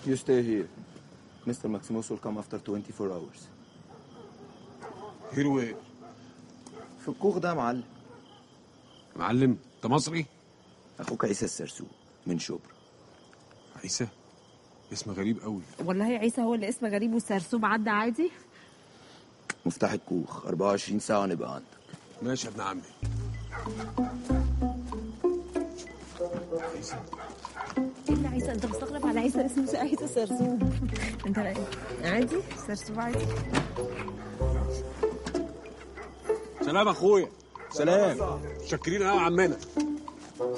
You stay here. Mr. Maximus will come after 24 hours. هيرو ايه في الكوخ ده يا معلم معلم انت مصري اخوك عيسى السرسوق من شبرا عيسى اسم غريب قوي والله عيسى هو اللي اسم غريب والسرسوب عدى عادي مفتاح الكوخ 24 ساعة نبقى عندك ماشي يا ابن عمي عيسى ايه اللي عيسى انت مستغرب على عيسى اسمه عيسى سرسوب انت لا عادي سرسوب عادي سلام اخويا سلام شاكرين قوي يا عمنا